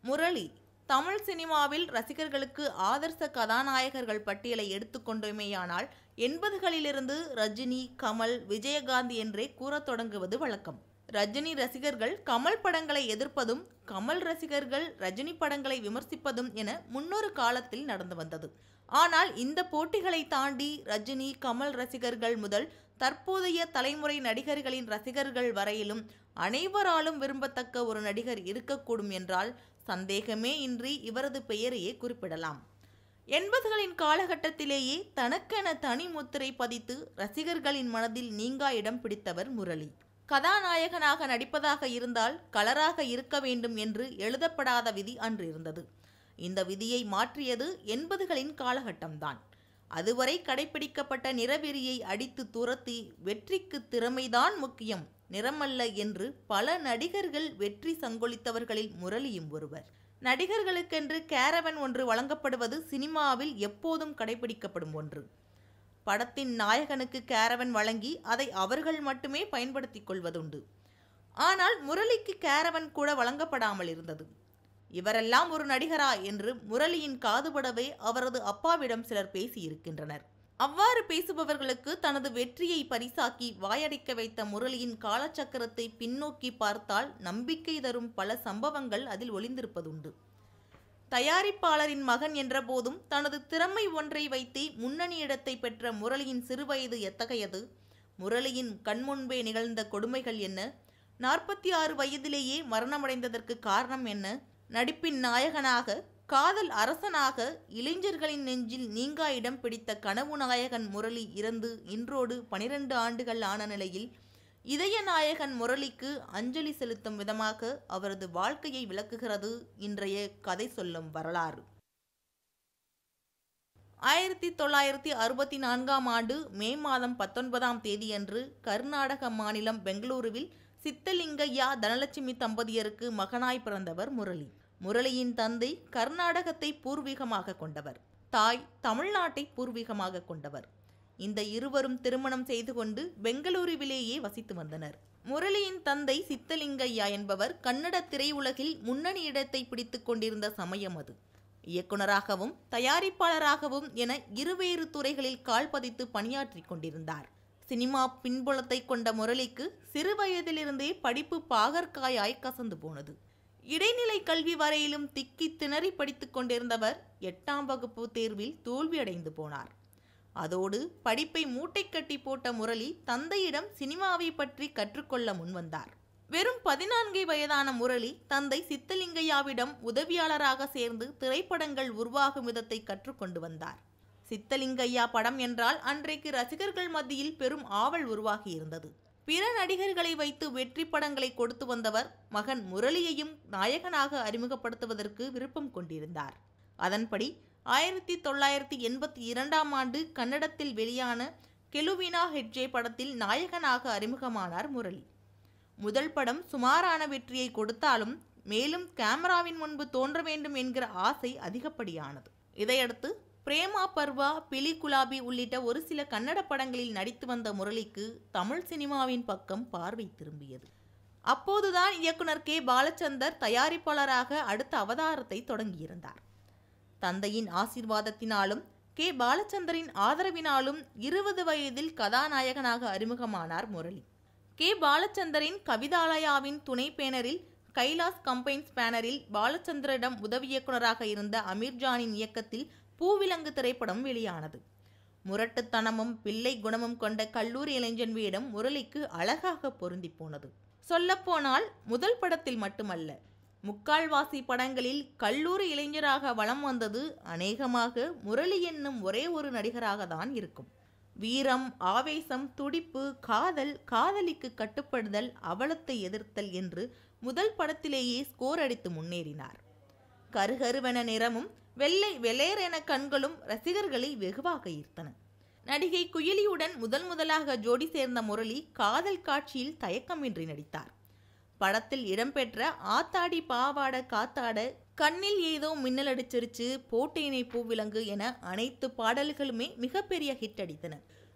முரளி தமிழ் சினிமாவில் ரசிகர்களுக்கு ஆதர்ச கதாநாயகர்கள் பட்டியலை எடுத்துக்கொண்டோமேயானால் எண்பதுகளிலிருந்து ரஜினி கமல் விஜயகாந்த் என்றே கூறத் தொடங்குவது வழக்கம் ரஜினி ரசிகர்கள் கமல் படங்களை எதிர்ப்பதும் கமல் ரசிகர்கள் ரஜினி படங்களை விமர்சிப்பதும் என முன்னொரு காலத்தில் நடந்து வந்தது ஆனால் இந்த போட்டிகளை தாண்டி ரஜினி கமல் ரசிகர்கள் முதல் தற்போதைய தலைமுறை நடிகர்களின் ரசிகர்கள் வரையிலும் அனைவராலும் விரும்பத்தக்க ஒரு நடிகர் இருக்கக்கூடும் என்றால் சந்தேகமே இன்றி இவரது பெயரையே குறிப்பிடலாம் எண்பதுகளின் காலகட்டத்திலேயே தனக்கென தனி முத்திரை பதித்து ரசிகர்களின் மனதில் நீங்கா இடம் பிடித்தவர் முரளி கதாநாயகனாக நடிப்பதாக இருந்தால் கலராக இருக்க வேண்டும் என்று எழுதப்படாத விதி அன்று இருந்தது இந்த விதியை மாற்றியது எண்பதுகளின் காலகட்டம்தான் அதுவரை கடைபிடிக்கப்பட்ட நிறவெறியை அடித்து துரத்தி வெற்றிக்கு திறமைதான் முக்கியம் நிறமல்ல என்று பல நடிகர்கள் வெற்றி சங்கொலித்தவர்களில் முரளியும் ஒருவர் நடிகர்களுக்கென்று கேரவன் ஒன்று வழங்கப்படுவது சினிமாவில் எப்போதும் கடைபிடிக்கப்படும் ஒன்று படத்தின் நாயகனுக்கு கேரவன் வழங்கி அதை அவர்கள் மட்டுமே பயன்படுத்திக் கொள்வதுண்டு ஆனால் முரளிக்கு கேரவன் கூட வழங்கப்படாமல் இருந்தது இவரெல்லாம் ஒரு நடிகரா என்று முரளியின் காதுபடவே அவரது அப்பாவிடம் சிலர் பேசியிருக்கின்றனர் அவ்வாறு பேசுபவர்களுக்கு தனது வெற்றியை பரிசாக்கி வாயடைக்க வைத்த முரளியின் காலச்சக்கரத்தை பின்னோக்கி பார்த்தால் நம்பிக்கை தரும் பல சம்பவங்கள் அதில் ஒளிந்திருப்பதுண்டு தயாரிப்பாளரின் மகன் என்ற போதும் தனது திறமை ஒன்றை வைத்தே முன்னணி இடத்தை பெற்ற முரளியின் சிறுவயது எத்தகையது முரளியின் கண்முன்பே நிகழ்ந்த கொடுமைகள் என்ன நாற்பத்தி ஆறு வயதிலேயே மரணமடைந்ததற்கு காரணம் என்ன நடிப்பின் நாயகனாக காதல் அரசனாக இளைஞர்களின் நெஞ்சில் நீங்கா இடம் பிடித்த கனவு நாயகன் முரளி இறந்து இன்றோடு பனிரெண்டு ஆண்டுகள் ஆன நிலையில் இதய நாயகன் முரளிக்கு அஞ்சலி செலுத்தும் விதமாக அவரது வாழ்க்கையை விளக்குகிறது இன்றைய கதை சொல்லும் வரலாறு ஆயிரத்தி தொள்ளாயிரத்தி அறுபத்தி நான்காம் ஆண்டு மே மாதம் பத்தொன்பதாம் தேதியன்று கர்நாடக மாநிலம் பெங்களூருவில் சித்தலிங்கையா தனலட்சுமி தம்பதியருக்கு மகனாய் பிறந்தவர் முரளி முரளியின் தந்தை கர்நாடகத்தை பூர்வீகமாக கொண்டவர் தாய் தமிழ்நாட்டை பூர்வீகமாக கொண்டவர் இந்த இருவரும் திருமணம் செய்து கொண்டு பெங்களூருவிலேயே வசித்து வந்தனர் முரளியின் தந்தை சித்தலிங்கையா என்பவர் கன்னட திரையுலகில் முன்னணி இடத்தை பிடித்துக் கொண்டிருந்த சமயம் அது இயக்குனராகவும் தயாரிப்பாளராகவும் என இருவேறு துறைகளில் கால் பதித்து பணியாற்றிக் கொண்டிருந்தார் சினிமா பின்புலத்தை கொண்ட முரளிக்கு சிறு வயதிலிருந்தே படிப்பு பாகற்காயாய் கசந்து போனது இடைநிலை கல்வி வரையிலும் திக்கி திணறி படித்துக் கொண்டிருந்தவர் எட்டாம் வகுப்பு தேர்வில் தோல்வியடைந்து போனார் அதோடு படிப்பை மூட்டை கட்டி போட்ட முரளி தந்தையிடம் சினிமாவை பற்றி கற்றுக்கொள்ள முன்வந்தார் வெறும் பதினான்கை வயதான முரளி தந்தை சித்தலிங்கையாவிடம் உதவியாளராக சேர்ந்து திரைப்படங்கள் உருவாகும் விதத்தை கற்றுக்கொண்டு வந்தார் சித்தலிங்கையா படம் என்றால் அன்றைக்கு ரசிகர்கள் மத்தியில் பெரும் ஆவல் உருவாகியிருந்தது பிற நடிகர்களை வைத்து வெற்றி படங்களை கொடுத்து வந்தவர் மகன் முரளியையும் நாயகனாக அறிமுகப்படுத்துவதற்கு விருப்பம் கொண்டிருந்தார் அதன்படி ஆயிரத்தி தொள்ளாயிரத்தி எண்பத்தி இரண்டாம் ஆண்டு கன்னடத்தில் வெளியான கெலுவினா ஹெட்ஜே படத்தில் நாயகனாக அறிமுகமானார் முரளி முதல் படம் சுமாரான வெற்றியை கொடுத்தாலும் மேலும் கேமராவின் முன்பு தோன்ற வேண்டும் என்கிற ஆசை அதிகப்படியானது இதையடுத்து பிரேமா பர்வா பிலி குலாபி உள்ளிட்ட ஒரு சில கன்னட படங்களில் நடித்து வந்த முரளிக்கு தமிழ் சினிமாவின் பக்கம் பார்வை திரும்பியது அப்போதுதான் இயக்குனர் கே பாலச்சந்தர் தயாரிப்பாளராக அடுத்த அவதாரத்தை தொடங்கியிருந்தார் தந்தையின் ஆசீர்வாதத்தினாலும் கே பாலச்சந்தரின் ஆதரவினாலும் இருபது வயதில் கதாநாயகனாக அறிமுகமானார் முரளி கே பாலச்சந்தரின் கவிதாலயாவின் துணை பேனரில் கைலாஸ் கம்பைன்ஸ் பேனரில் பாலச்சந்தரிடம் உதவி இயக்குனராக இருந்த அமீர்ஜானின் இயக்கத்தில் பூவிலங்கு திரைப்படம் வெளியானது முரட்டுத்தனமும் பிள்ளை குணமும் கொண்ட கல்லூரி இளைஞன் வேடம் முரளிக்கு அழகாக பொருந்தி போனது சொல்லப்போனால் முதல் படத்தில் மட்டுமல்ல முக்கால்வாசி படங்களில் கல்லூரி இளைஞராக வலம் வந்தது அநேகமாக முரளி என்னும் ஒரே ஒரு நடிகராக தான் இருக்கும் வீரம் ஆவேசம் துடிப்பு காதல் காதலிக்கு கட்டுப்படுதல் அவலத்தை எதிர்த்தல் என்று முதல் படத்திலேயே ஸ்கோர் அடித்து முன்னேறினார் கருகருவென நிறமும் வெள்ளை வெளேரென கண்களும் ரசிகர்களை வெகுவாக ஈர்த்தன நடிகை குயிலியுடன் முதல் முதலாக ஜோடி சேர்ந்த முரளி காதல் காட்சியில் தயக்கமின்றி நடித்தார் படத்தில் இடம்பெற்ற ஆத்தாடி பாவாட காத்தாட கண்ணில் ஏதோ மின்னல் அடிச்சிருச்சு போட்டேனை பூவிலங்கு என அனைத்து பாடல்களுமே மிகப்பெரிய ஹிட் அடித்தன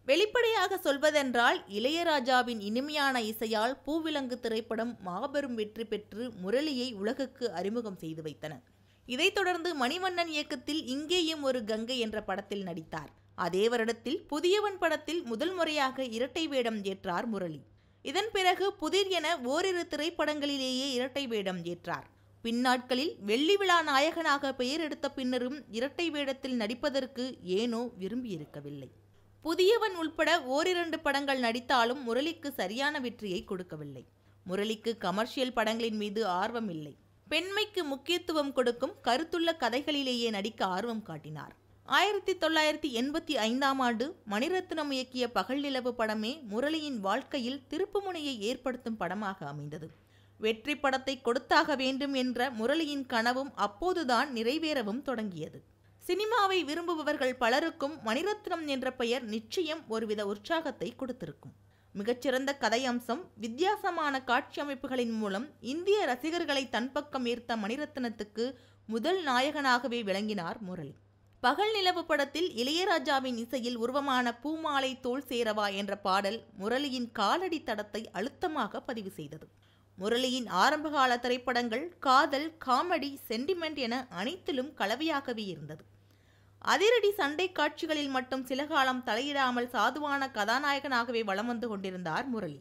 வெளிப்படையாக சொல்வதென்றால் இளையராஜாவின் இனிமையான இசையால் பூவிலங்கு திரைப்படம் மாபெரும் வெற்றி பெற்று முரளியை உலகுக்கு அறிமுகம் செய்து வைத்தன இதைத் தொடர்ந்து மணிவண்ணன் இயக்கத்தில் இங்கேயும் ஒரு கங்கை என்ற படத்தில் நடித்தார் அதே வருடத்தில் புதியவன் படத்தில் முதல் முறையாக இரட்டை வேடம் ஏற்றார் முரளி இதன் பிறகு புதிர் என ஓரிரு திரைப்படங்களிலேயே இரட்டை வேடம் ஏற்றார் பின்னாட்களில் வெள்ளி விழா நாயகனாக பெயர் எடுத்த பின்னரும் இரட்டை வேடத்தில் நடிப்பதற்கு ஏனோ விரும்பியிருக்கவில்லை புதியவன் உள்பட ஓரிரண்டு படங்கள் நடித்தாலும் முரளிக்கு சரியான வெற்றியை கொடுக்கவில்லை முரளிக்கு கமர்ஷியல் படங்களின் மீது ஆர்வம் இல்லை பெண்மைக்கு முக்கியத்துவம் கொடுக்கும் கருத்துள்ள கதைகளிலேயே நடிக்க ஆர்வம் காட்டினார் ஆயிரத்தி தொள்ளாயிரத்தி எண்பத்தி ஐந்தாம் ஆண்டு மணிரத்னம் இயக்கிய பகல் நிலவு படமே முரளியின் வாழ்க்கையில் திருப்புமுனையை ஏற்படுத்தும் படமாக அமைந்தது வெற்றி படத்தை கொடுத்தாக வேண்டும் என்ற முரளியின் கனவும் அப்போதுதான் நிறைவேறவும் தொடங்கியது சினிமாவை விரும்புபவர்கள் பலருக்கும் மணிரத்னம் என்ற பெயர் நிச்சயம் ஒருவித உற்சாகத்தை கொடுத்திருக்கும் மிகச்சிறந்த கதை அம்சம் வித்தியாசமான காட்சி அமைப்புகளின் மூலம் இந்திய ரசிகர்களை தன் பக்கம் ஈர்த்த மணிரத்னத்துக்கு முதல் நாயகனாகவே விளங்கினார் முரளி பகல் நிலவு படத்தில் இளையராஜாவின் இசையில் உருவமான பூமாலை தோல் சேரவா என்ற பாடல் முரளியின் காலடி தடத்தை அழுத்தமாக பதிவு செய்தது முரளியின் ஆரம்பகால திரைப்படங்கள் காதல் காமெடி சென்டிமெண்ட் என அனைத்திலும் கலவையாகவே இருந்தது அதிரடி சண்டை காட்சிகளில் மட்டும் சில காலம் தலையிடாமல் சாதுவான கதாநாயகனாகவே வலம் வந்து கொண்டிருந்தார் முரளி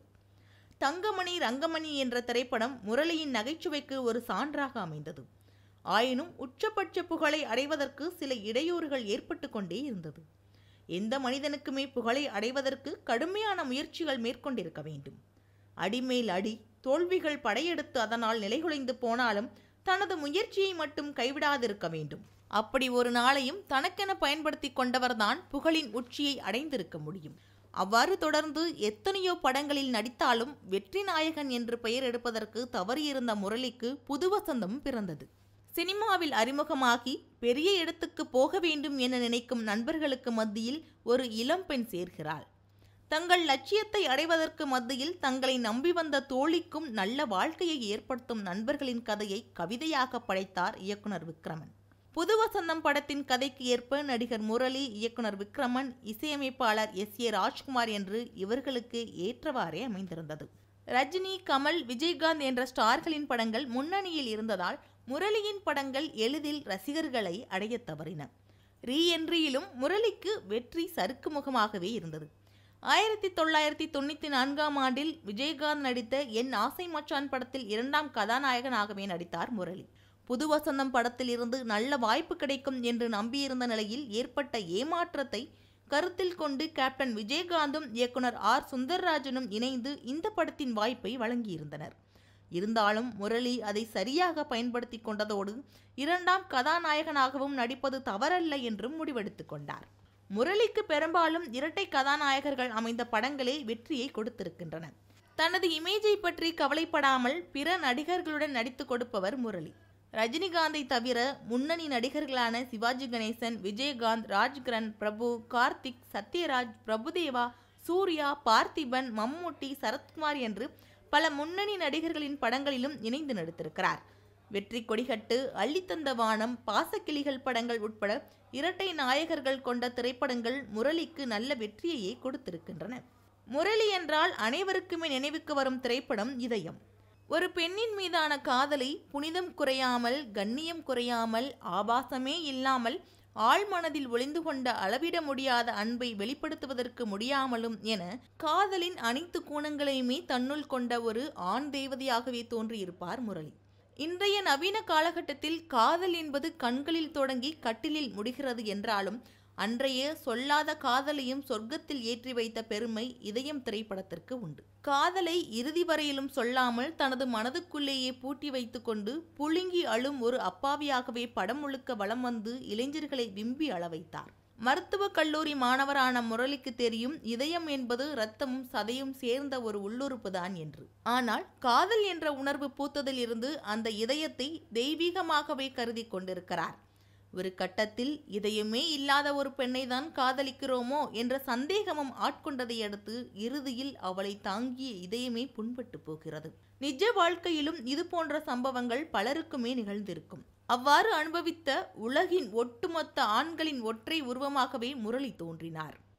தங்கமணி ரங்கமணி என்ற திரைப்படம் முரளியின் நகைச்சுவைக்கு ஒரு சான்றாக அமைந்தது ஆயினும் உச்சபட்ச புகழை அடைவதற்கு சில இடையூறுகள் ஏற்பட்டு கொண்டே இருந்தது எந்த மனிதனுக்குமே புகழை அடைவதற்கு கடுமையான முயற்சிகள் மேற்கொண்டிருக்க வேண்டும் அடிமேல் அடி தோல்விகள் படையெடுத்து அதனால் நிலைகுலைந்து போனாலும் தனது முயற்சியை மட்டும் கைவிடாதிருக்க வேண்டும் அப்படி ஒரு நாளையும் தனக்கென பயன்படுத்தி கொண்டவர்தான் புகழின் உச்சியை அடைந்திருக்க முடியும் அவ்வாறு தொடர்ந்து எத்தனையோ படங்களில் நடித்தாலும் வெற்றி நாயகன் என்று பெயர் எடுப்பதற்கு தவறியிருந்த முரளிக்கு புது வசந்தம் பிறந்தது சினிமாவில் அறிமுகமாகி பெரிய இடத்துக்கு போக வேண்டும் என நினைக்கும் நண்பர்களுக்கு மத்தியில் ஒரு இளம்பெண் சேர்கிறாள் தங்கள் லட்சியத்தை அடைவதற்கு மத்தியில் தங்களை நம்பி வந்த தோழிக்கும் நல்ல வாழ்க்கையை ஏற்படுத்தும் நண்பர்களின் கதையை கவிதையாக படைத்தார் இயக்குனர் விக்ரமன் புது வசந்தம் படத்தின் கதைக்கு ஏற்ப நடிகர் முரளி இயக்குனர் விக்ரமன் இசையமைப்பாளர் எஸ் ஏ ராஜ்குமார் என்று இவர்களுக்கு ஏற்றவாறே அமைந்திருந்தது ரஜினி கமல் விஜயகாந்த் என்ற ஸ்டார்களின் படங்கள் முன்னணியில் இருந்ததால் முரளியின் படங்கள் எளிதில் ரசிகர்களை அடையத் தவறின ரீ என்ட்ரியிலும் முரளிக்கு வெற்றி சறுக்கு முகமாகவே இருந்தது ஆயிரத்தி தொள்ளாயிரத்தி தொண்ணூற்றி நான்காம் ஆண்டில் விஜயகாந்த் நடித்த என் ஆசை மச்சான் படத்தில் இரண்டாம் கதாநாயகனாகவே நடித்தார் முரளி புது வசந்தம் படத்தில் இருந்து நல்ல வாய்ப்பு கிடைக்கும் என்று நம்பியிருந்த நிலையில் ஏற்பட்ட ஏமாற்றத்தை கருத்தில் கொண்டு கேப்டன் விஜயகாந்தும் இயக்குனர் ஆர் சுந்தர்ராஜனும் இணைந்து இந்த படத்தின் வாய்ப்பை வழங்கியிருந்தனர் இருந்தாலும் முரளி அதை சரியாக பயன்படுத்தி கொண்டதோடு இரண்டாம் கதாநாயகனாகவும் நடிப்பது தவறல்ல என்றும் முடிவெடுத்துக் கொண்டார் முரளிக்கு பெரும்பாலும் இரட்டை கதாநாயகர்கள் அமைந்த படங்களே வெற்றியை கொடுத்திருக்கின்றன தனது இமேஜை பற்றி கவலைப்படாமல் பிற நடிகர்களுடன் நடித்து கொடுப்பவர் முரளி ரஜினிகாந்தை தவிர முன்னணி நடிகர்களான சிவாஜி கணேசன் விஜயகாந்த் ராஜ்கிரண் பிரபு கார்த்திக் சத்யராஜ் பிரபுதேவா சூர்யா பார்த்திபன் மம்முட்டி சரத்குமார் என்று பல முன்னணி நடிகர்களின் படங்களிலும் இணைந்து நடித்திருக்கிறார் வெற்றி கொடிகட்டு அள்ளித்தந்த வானம் பாசக்கிளிகள் படங்கள் உட்பட இரட்டை நாயகர்கள் கொண்ட திரைப்படங்கள் முரளிக்கு நல்ல வெற்றியையே கொடுத்திருக்கின்றன முரளி என்றால் அனைவருக்குமே நினைவுக்கு வரும் திரைப்படம் இதயம் ஒரு பெண்ணின் மீதான காதலை புனிதம் குறையாமல் கண்ணியம் குறையாமல் ஆபாசமே இல்லாமல் ஆழ்மனதில் ஒளிந்து கொண்ட அளவிட முடியாத அன்பை வெளிப்படுத்துவதற்கு முடியாமலும் என காதலின் அனைத்து கோணங்களையுமே தன்னுள் கொண்ட ஒரு ஆண் தேவதையாகவே தோன்றியிருப்பார் முரளி இன்றைய நவீன காலகட்டத்தில் காதல் என்பது கண்களில் தொடங்கி கட்டிலில் முடிகிறது என்றாலும் அன்றைய சொல்லாத காதலையும் சொர்க்கத்தில் ஏற்றி வைத்த பெருமை இதயம் திரைப்படத்திற்கு உண்டு காதலை இறுதி வரையிலும் சொல்லாமல் தனது மனதுக்குள்ளேயே பூட்டி வைத்துக்கொண்டு புழுங்கி அழும் ஒரு அப்பாவியாகவே படம் முழுக்க வலம் வந்து இளைஞர்களை விம்பி அள வைத்தார் மருத்துவக் கல்லூரி மாணவரான முரளிக்கு தெரியும் இதயம் என்பது இரத்தமும் சதையும் சேர்ந்த ஒரு உள்ளுறுப்பு தான் என்று ஆனால் காதல் என்ற உணர்வு பூத்ததில் இருந்து அந்த இதயத்தை தெய்வீகமாகவே கருதி கொண்டிருக்கிறார் ஒரு கட்டத்தில் இதயமே இல்லாத ஒரு பெண்ணை தான் காதலிக்கிறோமோ என்ற சந்தேகமும் ஆட்கொண்டதை அடுத்து இறுதியில் அவளை தாங்கிய இதயமே புண்பட்டு போகிறது நிஜ வாழ்க்கையிலும் இது போன்ற சம்பவங்கள் பலருக்குமே நிகழ்ந்திருக்கும் அவ்வாறு அனுபவித்த உலகின் ஒட்டுமொத்த ஆண்களின் ஒற்றை உருவமாகவே முரளி தோன்றினார்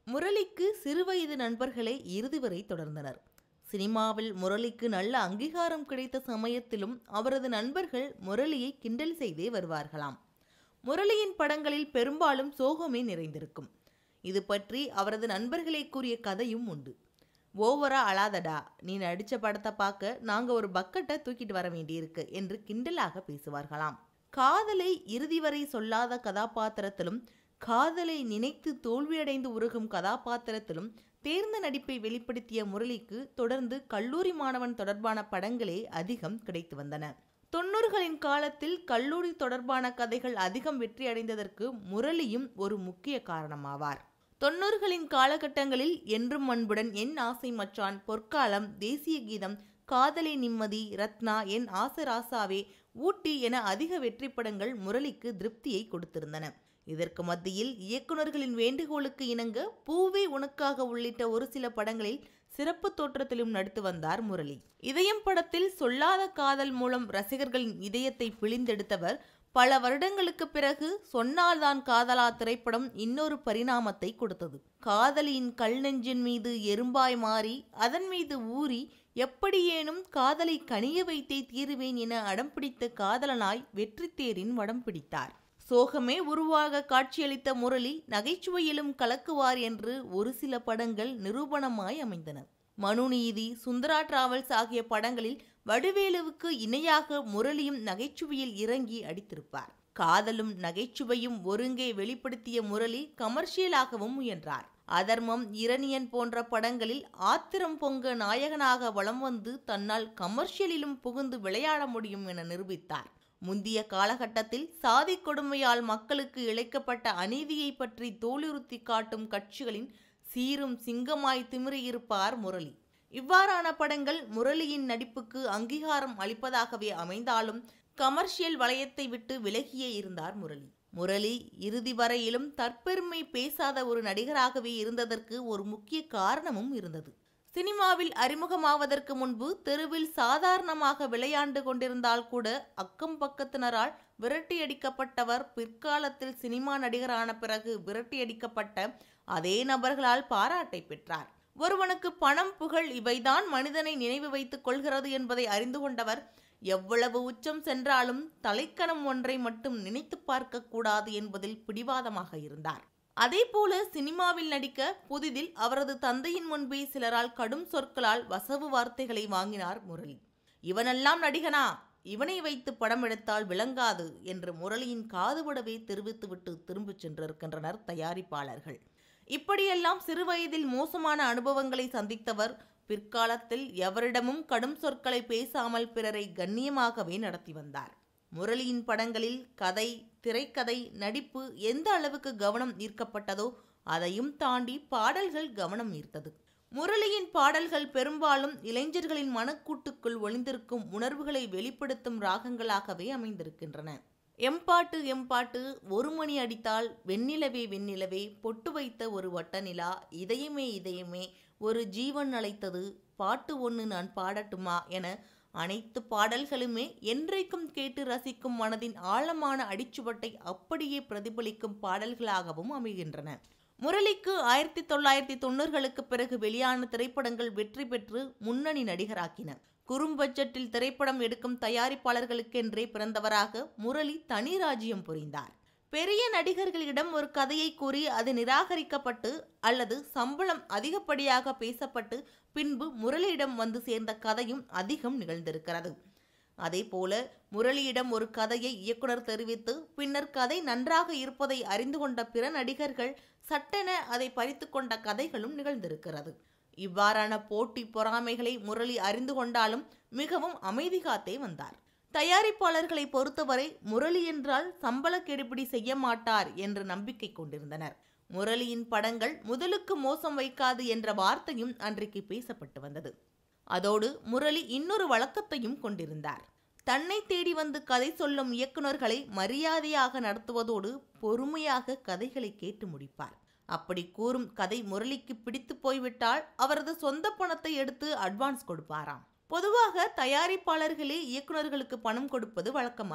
முரளிக்கு சிறுவயது நண்பர்களே இறுதி வரை தொடர்ந்தனர் சினிமாவில் முரளிக்கு நல்ல அங்கீகாரம் கிடைத்த சமயத்திலும் அவரது நண்பர்கள் முரளியை கிண்டல் செய்தே வருவார்களாம் முரளியின் படங்களில் பெரும்பாலும் சோகமே நிறைந்திருக்கும் இது பற்றி அவரது நண்பர்களே கூறிய கதையும் உண்டு ஓவரா அழாதடா நீ நடிச்ச படத்தை பார்க்க நாங்க ஒரு பக்கெட்டை தூக்கிட்டு வர வேண்டியிருக்கு என்று கிண்டலாக பேசுவார்களாம் காதலை இறுதி வரை சொல்லாத கதாபாத்திரத்திலும் காதலை நினைத்து தோல்வியடைந்து உருகும் கதாபாத்திரத்திலும் தேர்ந்த நடிப்பை வெளிப்படுத்திய முரளிக்கு தொடர்ந்து கல்லூரி மாணவன் தொடர்பான படங்களே அதிகம் கிடைத்து வந்தன தொண்ணூறுகளின் காலத்தில் கல்லூரி தொடர்பான கதைகள் அதிகம் வெற்றி அடைந்ததற்கு முரளியும் ஒரு முக்கிய காரணமாவார் தொண்ணூறுகளின் காலகட்டங்களில் என்றும் அன்புடன் என் ஆசை மச்சான் பொற்காலம் தேசிய கீதம் காதலை நிம்மதி ரத்னா என் ஆசராசாவே ஊட்டி என அதிக வெற்றி படங்கள் முரளிக்கு திருப்தியை கொடுத்திருந்தன இதற்கு மத்தியில் இயக்குநர்களின் வேண்டுகோளுக்கு இணங்க பூவே உனக்காக உள்ளிட்ட ஒரு சில படங்களில் சிறப்பு தோற்றத்திலும் நடித்து வந்தார் முரளி இதயம் படத்தில் சொல்லாத காதல் மூலம் ரசிகர்களின் இதயத்தை பிழிந்தெடுத்தவர் பல வருடங்களுக்கு பிறகு சொன்னால்தான் காதலா திரைப்படம் இன்னொரு பரிணாமத்தை கொடுத்தது காதலியின் கல் நெஞ்சின் மீது எறும்பாய் மாறி அதன் மீது ஊறி எப்படியேனும் காதலை கனிய வைத்தே தீருவேன் என அடம் பிடித்த காதலனாய் வெற்றித்தேரின் வடம் பிடித்தார் சோகமே உருவாக காட்சியளித்த முரளி நகைச்சுவையிலும் கலக்குவார் என்று ஒரு சில படங்கள் நிரூபணமாய் அமைந்தன மனுநீதி சுந்தரா டிராவல்ஸ் ஆகிய படங்களில் வடிவேலுவுக்கு இணையாக முரளியும் நகைச்சுவையில் இறங்கி அடித்திருப்பார் காதலும் நகைச்சுவையும் ஒருங்கே வெளிப்படுத்திய முரளி கமர்ஷியலாகவும் முயன்றார் அதர்மம் இரணியன் போன்ற படங்களில் ஆத்திரம் பொங்க நாயகனாக வலம் வந்து தன்னால் கமர்ஷியலிலும் புகுந்து விளையாட முடியும் என நிரூபித்தார் முந்திய காலகட்டத்தில் சாதி கொடுமையால் மக்களுக்கு இழைக்கப்பட்ட அநீதியை பற்றி தோலுறுத்தி காட்டும் கட்சிகளின் சீரும் சிங்கமாய் திமிறியிருப்பார் முரளி இவ்வாறான படங்கள் முரளியின் நடிப்புக்கு அங்கீகாரம் அளிப்பதாகவே அமைந்தாலும் கமர்ஷியல் வளையத்தை விட்டு விலகியே இருந்தார் முரளி முரளி இறுதி வரையிலும் தற்பெருமை பேசாத ஒரு நடிகராகவே இருந்ததற்கு ஒரு முக்கிய காரணமும் இருந்தது சினிமாவில் அறிமுகமாவதற்கு முன்பு தெருவில் சாதாரணமாக விளையாண்டு கொண்டிருந்தால் கூட அக்கம் பக்கத்தினரால் விரட்டியடிக்கப்பட்டவர் பிற்காலத்தில் சினிமா நடிகரான பிறகு விரட்டியடிக்கப்பட்ட அதே நபர்களால் பாராட்டை பெற்றார் ஒருவனுக்கு பணம் புகழ் இவைதான் மனிதனை நினைவு வைத்துக் கொள்கிறது என்பதை அறிந்து கொண்டவர் எவ்வளவு உச்சம் சென்றாலும் தலைக்கணம் ஒன்றை மட்டும் நினைத்து பார்க்க கூடாது என்பதில் பிடிவாதமாக இருந்தார் அதேபோல சினிமாவில் நடிக்க புதிதில் அவரது தந்தையின் முன்பே சிலரால் கடும் சொற்களால் வசவு வார்த்தைகளை வாங்கினார் முரளி இவனெல்லாம் நடிகனா இவனை வைத்து படம் எடுத்தால் விளங்காது என்று முரளியின் காதுபடவே தெரிவித்துவிட்டு திரும்பிச் சென்றிருக்கின்றனர் தயாரிப்பாளர்கள் இப்படியெல்லாம் சிறுவயதில் மோசமான அனுபவங்களை சந்தித்தவர் பிற்காலத்தில் எவரிடமும் கடும் சொற்களை பேசாமல் பிறரை கண்ணியமாகவே நடத்தி வந்தார் முரளியின் படங்களில் கதை திரைக்கதை நடிப்பு எந்த அளவுக்கு கவனம் ஈர்க்கப்பட்டதோ அதையும் தாண்டி பாடல்கள் கவனம் ஈர்த்தது முரளியின் பாடல்கள் பெரும்பாலும் இளைஞர்களின் மனக்கூட்டுக்குள் ஒளிந்திருக்கும் உணர்வுகளை வெளிப்படுத்தும் ராகங்களாகவே அமைந்திருக்கின்றன எம்பாட்டு எம்பாட்டு ஒரு மணி அடித்தால் வெண்ணிலவே வெண்ணிலவே பொட்டு வைத்த ஒரு வட்டநிலா இதயமே இதயமே ஒரு ஜீவன் அழைத்தது பாட்டு ஒன்று நான் பாடட்டுமா என அனைத்து பாடல்களுமே என்றைக்கும் கேட்டு ரசிக்கும் மனதின் ஆழமான அடிச்சுவட்டை அப்படியே பிரதிபலிக்கும் பாடல்களாகவும் அமைகின்றன முரளிக்கு ஆயிரத்தி தொள்ளாயிரத்தி தொண்ணூறுகளுக்கு பிறகு வெளியான திரைப்படங்கள் வெற்றி பெற்று முன்னணி நடிகராக்கின குறும் பட்ஜெட்டில் திரைப்படம் எடுக்கும் தயாரிப்பாளர்களுக்கென்றே பிறந்தவராக முரளி தனி ராஜ்யம் புரிந்தார் பெரிய நடிகர்களிடம் ஒரு கதையை கூறி அது நிராகரிக்கப்பட்டு அல்லது சம்பளம் அதிகப்படியாக பேசப்பட்டு பின்பு முரளியிடம் வந்து சேர்ந்த கதையும் அதிகம் நிகழ்ந்திருக்கிறது அதேபோல முரளியிடம் ஒரு கதையை இயக்குனர் தெரிவித்து பின்னர் கதை நன்றாக இருப்பதை அறிந்து கொண்ட பிற நடிகர்கள் சட்டென அதை பறித்து கொண்ட கதைகளும் நிகழ்ந்திருக்கிறது இவ்வாறான போட்டி பொறாமைகளை முரளி அறிந்து கொண்டாலும் மிகவும் அமைதி காத்தே வந்தார் தயாரிப்பாளர்களை பொறுத்தவரை முரளி என்றால் சம்பள கெடுபிடி செய்ய மாட்டார் என்று நம்பிக்கை கொண்டிருந்தனர் முரளியின் படங்கள் முதலுக்கு மோசம் வைக்காது என்ற வார்த்தையும் அன்றைக்கு பேசப்பட்டு வந்தது அதோடு முரளி இன்னொரு வழக்கத்தையும் கொண்டிருந்தார் தன்னை தேடி வந்து கதை சொல்லும் இயக்குநர்களை மரியாதையாக நடத்துவதோடு பொறுமையாக கதைகளை கேட்டு முடிப்பார் அப்படி கூறும் கதை முரளிக்கு பிடித்து போய்விட்டால் அவரது சொந்த பணத்தை எடுத்து அட்வான்ஸ் கொடுப்பாராம் பொதுவாக தயாரிப்பாளர்களே இயக்குநர்களுக்கு பணம் கொடுப்பது வழக்கமாகும்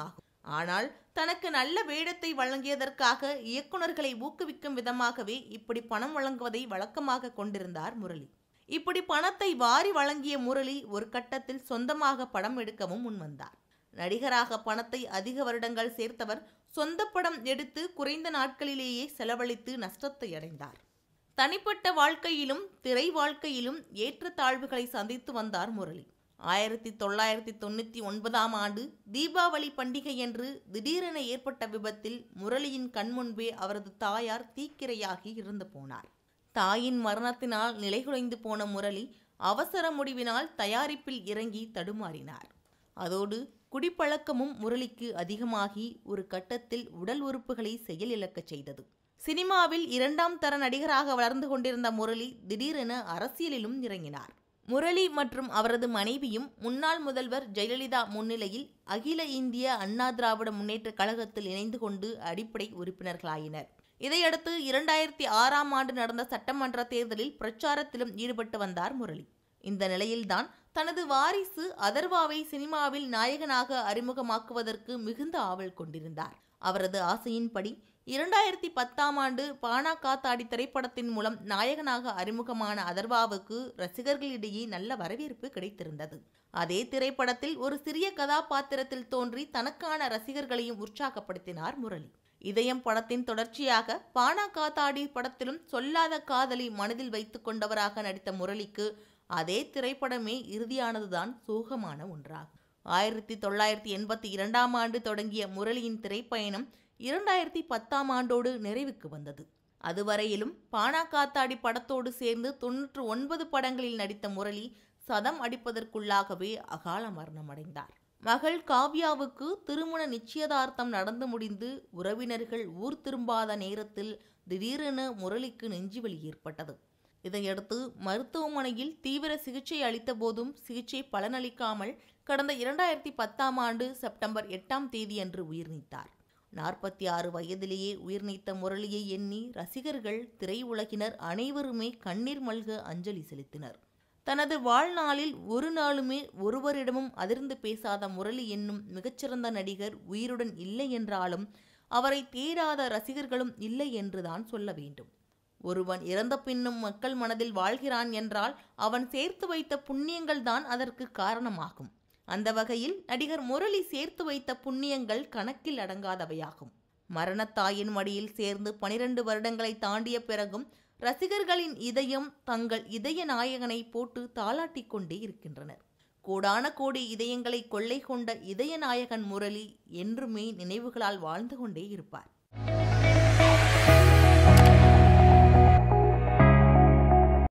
ஆனால் தனக்கு நல்ல வேடத்தை வழங்கியதற்காக இயக்குனர்களை ஊக்குவிக்கும் விதமாகவே இப்படி பணம் வழங்குவதை வழக்கமாக கொண்டிருந்தார் முரளி இப்படி பணத்தை வாரி வழங்கிய முரளி ஒரு கட்டத்தில் சொந்தமாக படம் எடுக்கவும் முன்வந்தார் நடிகராக பணத்தை அதிக வருடங்கள் சேர்த்தவர் சொந்த படம் எடுத்து குறைந்த நாட்களிலேயே செலவழித்து நஷ்டத்தை அடைந்தார் தனிப்பட்ட வாழ்க்கையிலும் திரை வாழ்க்கையிலும் ஏற்றத்தாழ்வுகளை சந்தித்து வந்தார் முரளி ஆயிரத்தி தொள்ளாயிரத்தி தொண்ணூற்றி ஒன்பதாம் ஆண்டு தீபாவளி பண்டிகையன்று திடீரென ஏற்பட்ட விபத்தில் முரளியின் கண்முன்பே அவரது தாயார் தீக்கிரையாகி இறந்து போனார் தாயின் மரணத்தினால் நிலைகுலைந்து போன முரளி அவசர முடிவினால் தயாரிப்பில் இறங்கி தடுமாறினார் அதோடு குடிப்பழக்கமும் முரளிக்கு அதிகமாகி ஒரு கட்டத்தில் உடல் உறுப்புகளை செயலிழக்கச் செய்தது சினிமாவில் இரண்டாம் தர நடிகராக வளர்ந்து கொண்டிருந்த முரளி திடீரென அரசியலிலும் இறங்கினார் முரளி மற்றும் அவரது மனைவியும் முன்னாள் முதல்வர் ஜெயலலிதா முன்னிலையில் அகில இந்திய அண்ணா திராவிட முன்னேற்ற கழகத்தில் இணைந்து கொண்டு அடிப்படை உறுப்பினர்களாயினர் இதையடுத்து இரண்டாயிரத்தி ஆறாம் ஆண்டு நடந்த சட்டமன்ற தேர்தலில் பிரச்சாரத்திலும் ஈடுபட்டு வந்தார் முரளி இந்த நிலையில்தான் தனது வாரிசு அதர்வாவை சினிமாவில் நாயகனாக அறிமுகமாக்குவதற்கு மிகுந்த ஆவல் கொண்டிருந்தார் அவரது ஆசையின்படி இரண்டாயிரத்தி பத்தாம் ஆண்டு பானா காத்தாடி திரைப்படத்தின் மூலம் நாயகனாக அறிமுகமான அதர்வாவுக்கு ரசிகர்களிடையே நல்ல வரவேற்பு கிடைத்திருந்தது அதே திரைப்படத்தில் ஒரு சிறிய கதாபாத்திரத்தில் தோன்றி தனக்கான ரசிகர்களையும் உற்சாகப்படுத்தினார் முரளி இதயம் படத்தின் தொடர்ச்சியாக பானா காத்தாடி படத்திலும் சொல்லாத காதலி மனதில் வைத்துக் கொண்டவராக நடித்த முரளிக்கு அதே திரைப்படமே இறுதியானதுதான் சோகமான ஒன்றாகும் ஆயிரத்தி தொள்ளாயிரத்தி எண்பத்தி இரண்டாம் ஆண்டு தொடங்கிய முரளியின் திரைப்பயணம் இரண்டாயிரத்தி பத்தாம் ஆண்டோடு நிறைவுக்கு வந்தது அதுவரையிலும் பானா காத்தாடி படத்தோடு சேர்ந்து தொன்னூற்று ஒன்பது படங்களில் நடித்த முரளி சதம் அடிப்பதற்குள்ளாகவே அகால மரணம் அடைந்தார் மகள் காவ்யாவுக்கு திருமண நிச்சயதார்த்தம் நடந்து முடிந்து உறவினர்கள் ஊர் திரும்பாத நேரத்தில் திடீரென முரளிக்கு நெஞ்சுவலி ஏற்பட்டது இதையடுத்து மருத்துவமனையில் தீவிர சிகிச்சை அளித்த போதும் சிகிச்சை பலனளிக்காமல் கடந்த இரண்டாயிரத்தி பத்தாம் ஆண்டு செப்டம்பர் எட்டாம் தேதியன்று உயிர் நீத்தார் நாற்பத்தி ஆறு வயதிலேயே உயிர் நீத்த முரளியை எண்ணி ரசிகர்கள் திரையுலகினர் அனைவருமே கண்ணீர் மல்க அஞ்சலி செலுத்தினர் தனது வாழ்நாளில் ஒரு நாளுமே ஒருவரிடமும் அதிர்ந்து பேசாத முரளி என்னும் மிகச்சிறந்த நடிகர் உயிருடன் இல்லை என்றாலும் அவரை தேடாத ரசிகர்களும் இல்லை என்றுதான் சொல்ல வேண்டும் ஒருவன் இறந்த பின்னும் மக்கள் மனதில் வாழ்கிறான் என்றால் அவன் சேர்த்து வைத்த புண்ணியங்கள் தான் அதற்கு காரணமாகும் அந்த வகையில் நடிகர் முரளி சேர்த்து வைத்த புண்ணியங்கள் கணக்கில் அடங்காதவையாகும் மரணத்தாயின் மடியில் சேர்ந்து பனிரெண்டு வருடங்களை தாண்டிய பிறகும் ரசிகர்களின் இதயம் தங்கள் இதய நாயகனை போட்டு தாளாட்டிக் கொண்டே இருக்கின்றனர் கோடான கோடி இதயங்களை கொள்ளை கொண்ட இதய நாயகன் முரளி என்றுமே நினைவுகளால் வாழ்ந்து கொண்டே இருப்பார்